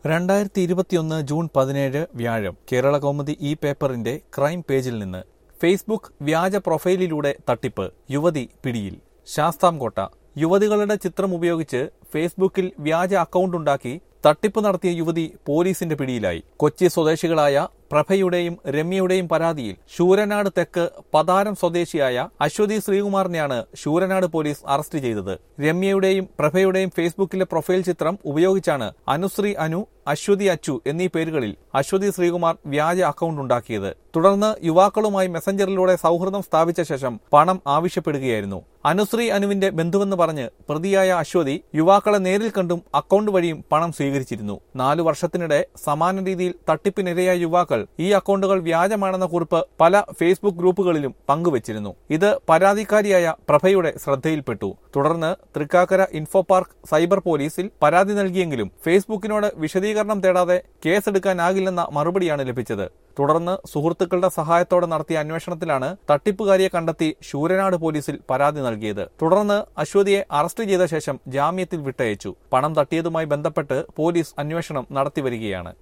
രണ്ടായിരത്തി ഇരുപത്തിയൊന്ന് ജൂൺ പതിനേഴ് വ്യാഴം കേരള കൗമുദി ഇ പേപ്പറിന്റെ ക്രൈം പേജിൽ നിന്ന് ഫേസ്ബുക്ക് വ്യാജ പ്രൊഫൈലിലൂടെ തട്ടിപ്പ് യുവതി പിടിയിൽ ശാസ്താംകോട്ട യുവതികളുടെ ചിത്രം ഉപയോഗിച്ച് ഫേസ്ബുക്കിൽ വ്യാജ അക്കൗണ്ട് ഉണ്ടാക്കി തട്ടിപ്പ് നടത്തിയ യുവതി പോലീസിന്റെ പിടിയിലായി കൊച്ചി സ്വദേശികളായ പ്രഭയുടെയും രമ്യയുടെയും പരാതിയിൽ ശൂരനാട് തെക്ക് പതാരം സ്വദേശിയായ അശ്വതി ശ്രീകുമാറിനെയാണ് ശൂരനാട് പോലീസ് അറസ്റ്റ് ചെയ്തത് രമ്യയുടെയും പ്രഭയുടെയും ഫേസ്ബുക്കിലെ പ്രൊഫൈൽ ചിത്രം ഉപയോഗിച്ചാണ് അനുശ്രീ അനു അശ്വതി അച്ചു എന്നീ പേരുകളിൽ അശ്വതി ശ്രീകുമാർ വ്യാജ അക്കൗണ്ട് ഉണ്ടാക്കിയത് തുടർന്ന് യുവാക്കളുമായി മെസഞ്ചറിലൂടെ സൗഹൃദം സ്ഥാപിച്ച ശേഷം പണം ആവശ്യപ്പെടുകയായിരുന്നു അനുശ്രീ അനുവിന്റെ ബന്ധുവെന്ന് പറഞ്ഞ് പ്രതിയായ അശ്വതി യുവാക്കളെ നേരിൽ കണ്ടും അക്കൗണ്ട് വഴിയും പണം സ്വീകരിച്ചിരുന്നു നാലു വർഷത്തിനിടെ സമാന രീതിയിൽ തട്ടിപ്പിനിരയായ യുവാക്കൾ ഈ അക്കൗണ്ടുകൾ വ്യാജമാണെന്ന കുറിപ്പ് പല ഫേസ്ബുക്ക് ഗ്രൂപ്പുകളിലും പങ്കുവച്ചിരുന്നു ഇത് പരാതിക്കാരിയായ പ്രഭയുടെ ശ്രദ്ധയിൽപ്പെട്ടു തുടർന്ന് തൃക്കാക്കര ഇൻഫോ പാർക്ക് സൈബർ പോലീസിൽ പരാതി നൽകിയെങ്കിലും ഫേസ്ബുക്കിനോട് വിശദീകരണം തേടാതെ കേസെടുക്കാനാകില്ലെന്ന മറുപടിയാണ് ലഭിച്ചത് തുടർന്ന് സുഹൃത്തുക്കളുടെ സഹായത്തോടെ നടത്തിയ അന്വേഷണത്തിലാണ് തട്ടിപ്പുകാരിയെ കണ്ടെത്തി ശൂരനാട് പോലീസിൽ പരാതി നൽകിയത് തുടർന്ന് അശ്വതിയെ അറസ്റ്റ് ചെയ്ത ശേഷം ജാമ്യത്തിൽ വിട്ടയച്ചു പണം തട്ടിയതുമായി ബന്ധപ്പെട്ട് പോലീസ് അന്വേഷണം നടത്തിവരികയാണ്